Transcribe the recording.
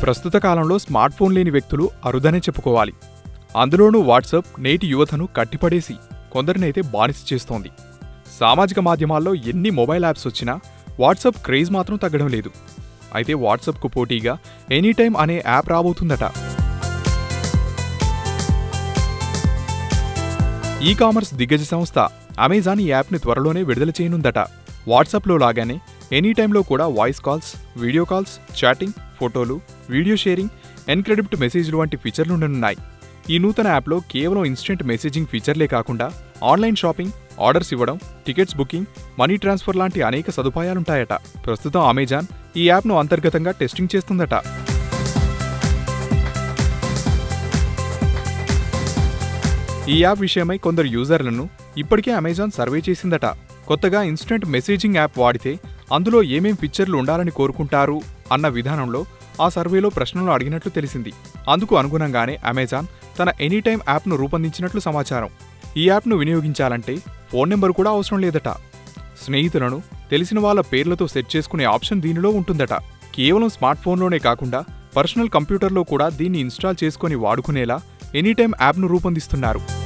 ప్రస్తుత కాలంలో smart phone లేని వ్యక్తులు అరుదనే చెప్పుకోవాలి అందులోనూ వాట్సాప్ నేటి యువతను కట్టిపడేసి కొందరినైతే బానిస చేస్తోంది సామాజిక మాధ్యమాల్లో ఎన్ని మొబైల్ యాప్స్ వచ్చినా వాట్సాప్ క్రేజ్ మాత్రం తగ్గడం లేదు అయితే వాట్సాప్కు పోటీగా ఎనీ టైమ్ అనే యాప్ రాబోతుందట ఈ కామర్స్ దిగ్గజ సంస్థ అమెజాన్ ఈ యాప్ని త్వరలోనే విడుదల చేయనుందట వాట్సాప్లో లాగానే ఎనీ టైంలో కూడా voice calls video calls chatting ఫోటోలు వీడియో షేరింగ్ ఎన్క్రెడిప్ట్ మెసేజ్లు వంటి ఫీచర్లు ఉండనున్నాయి ఈ నూతన యాప్లో కేవలం ఇన్స్టెంట్ మెసేజింగ్ ఫీచర్లే కాకుండా ఆన్లైన్ షాపింగ్ ఆర్డర్స్ ఇవ్వడం టికెట్స్ బుకింగ్ మనీ ట్రాన్స్ఫర్ లాంటి అనేక సదుపాయాలుంటాయట ప్రస్తుతం అమెజాన్ ఈ యాప్ను అంతర్గతంగా టెస్టింగ్ చేస్తుందట ఈ యాప్ విషయమై కొందరు యూజర్లను ఇప్పటికే అమెజాన్ సర్వే చేసిందట కొత్తగా ఇన్స్టెంట్ మెసేజింగ్ యాప్ వాడితే అందులో ఏమేం ఫీచర్లు ఉండాలని కోరుకుంటారు అన్న విధానంలో ఆ సర్వేలో ప్రశ్నలు అడిగినట్లు తెలిసింది అందుకు అనుగుణంగానే అమెజాన్ తన ఎనీ టైమ్ యాప్ను రూపొందించినట్లు సమాచారం ఈ యాప్ను వినియోగించాలంటే ఫోన్ నెంబర్ కూడా అవసరం లేదట స్నేహితులను తెలిసిన వాళ్ళ పేర్లతో సెట్ చేసుకునే ఆప్షన్ దీనిలో ఉంటుందట కేవలం స్మార్ట్ ఫోన్లోనే కాకుండా పర్సనల్ కంప్యూటర్లో కూడా దీన్ని ఇన్స్టాల్ చేసుకొని వాడుకునేలా ఎనీ టైమ్ యాప్ను రూపొందిస్తున్నారు